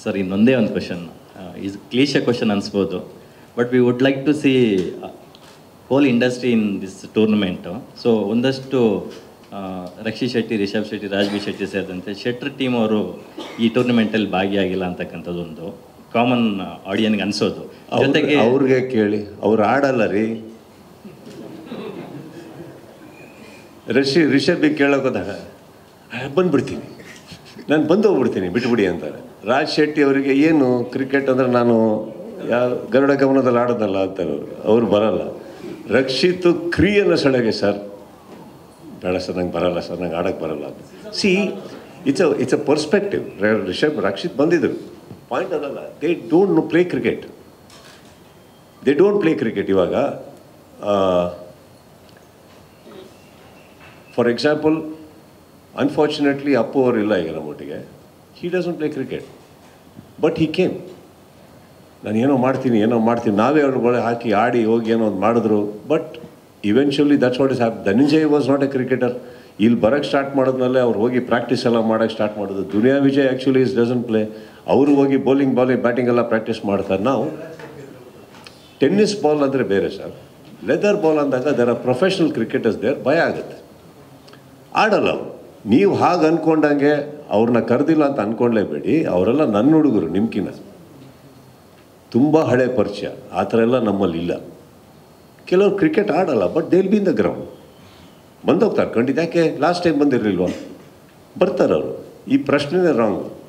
sir ಇನ್ನೊಂದೇ ಒಂದು question ಇದು cliche question ಅನ್ಸ್ಬೋದು but we would like to see whole industry in this tournament so ಒಂದಷ್ಟು ಆ, ರಕ್ಷಿ ಶೆಟ್ಟಿ ರಿಷಬ್ ಶೆಟ್ಟಿ ರಾಜ್ಬಿ ಶೆಟ್ಟಿ ಸೇರಿದಂತೆ ಶೆಟ್ರ್ ಟೀಮ್ ಅವರು ಈ ಟೂರ್ನಮೆಂಟಲ್ಲಿ ಭಾಗಿಯಾಗಿಲ್ಲ ಅಂತಕ್ಕಂಥದ್ದು ಒಂದು ಕಾಮನ್ ಆಡಿಯನ್ಗೆ ಅನ್ಸೋದು ಜೊತೆಗೆ ಅವ್ರಿಗೆ ಕೇಳಿ ಅವ್ರು ಆಡಲ್ಲ ರೀ ರಿಷಿ ರಿಷಬ್ಗೆ ಕೇಳೋಕೋದಾಗ ಬಂದ್ಬಿಡ್ತೀನಿ ನಾನು ಬಂದು ಹೋಗ್ಬಿಡ್ತೀನಿ ಬಿಟ್ಬಿಡಿ ಅಂತಾರೆ ರಾಜ್ ಶೆಟ್ಟಿ ಅವರಿಗೆ ಏನು ಕ್ರಿಕೆಟ್ ಅಂದರೆ ನಾನು ಯಾವ ಗರುಡ ಗಮನದಲ್ಲಿ ಆಡೋದಲ್ಲ ಅಂತಾರೆ ಅವರು ಅವ್ರು ಬರಲ್ಲ ರಕ್ಷಿತ್ ಕ್ರಿಯೆನ ಸೆಳೆಗೆ ಸರ್ ಬೇಡ ಸರ್ ನಂಗೆ ಬರಲ್ಲ ಸರ್ ನಂಗೆ ಆಡೋಕ್ಕೆ ಬರಲ್ಲ see it's a it's a perspective Rishab Rakshit ಬಂದಿದ್ರು ಪಾಯಿಂಟ್ ಅದಲ್ಲ they don't know play cricket they don't play cricket ಇವಾಗ ಫಾರ್ ಎಕ್ಸಾಂಪಲ್ ಅನ್ಫಾರ್ಚುನೇಟ್ಲಿ ಅಪ್ಪು ಅವರು ಇಲ್ಲ ಈಗ ನಮ್ಮೊಟ್ಟಿಗೆ he doesn't play cricket but he came ನಾನು ಏನೋ ಮಾಡ್ತೀನಿ ಏನೋ ಮಾಡ್ತೀನಿ ನಾವೇ ಅವ್ರ ಒಳಗೆ ಹಾಕಿ ಆಡಿ ಹೋಗಿ ಏನೋ ಒಂದು ಮಾಡಿದ್ರು but eventually that's what is hap Dhananjay was not a cricketer ಇಲ್ಲಿ ಬರೋಕ್ಕೆ ಸ್ಟಾರ್ಟ್ ಮಾಡಿದ್ಮೇಲೆ ಅವ್ರು ಹೋಗಿ ಪ್ರಾಕ್ಟೀಸ್ ಎಲ್ಲ ಮಾಡೋಕ್ಕೆ ಸ್ಟಾರ್ಟ್ ಮಾಡೋದು Duniya Vijay actually is doesn't play ಅವರು ಹೋಗಿ ಬೌಲಿಂಗ್ ಬಾಲಿಂಗ್ ಬ್ಯಾಟಿಂಗ್ ಎಲ್ಲ ಪ್ರಾಕ್ಟೀಸ್ ಮಾಡ್ತಾರೆ ನಾವು ಟೆನ್ನಿಸ್ ಬಾಲ್ ಅಂದರೆ ಬೇರೆ ಸರ್ ಲೆದರ್ ಬಾಲ್ ಅಂದಾಗ there are professional cricketers there ಭಯ ಆಗುತ್ತೆ ಆಡಲ್ಲ ಅವರು ನೀವು ಹಾಗೆ ಅಂದ್ಕೊಂಡಂಗೆ ಅವ್ರನ್ನ ಕರೆದಿಲ್ಲ ಅಂತ ಅಂದ್ಕೊಂಡ್ಲೇಬೇಡಿ ಅವರೆಲ್ಲ ನನ್ನ ಹುಡುಗರು ನಿಮ್ಕಿನ ತುಂಬ ಹಳೆ ಪರಿಚಯ ಆ ಥರ ಎಲ್ಲ ನಮ್ಮಲ್ಲಿ ಇಲ್ಲ ಕೆಲವರು ಕ್ರಿಕೆಟ್ ಆಡಲ್ಲ but they'll be in the ground ಬಂದೋಗ್ತಾರೆ ಖಂಡಿತ ಯಾಕೆ ಲಾಸ್ಟ್ ಟೈಮ್ ಬಂದಿರಲಿಲ್ವಾ ಬರ್ತಾರೆ ಅವರು ಈ ಪ್ರಶ್ನೆನೇ ರಾಂಗ್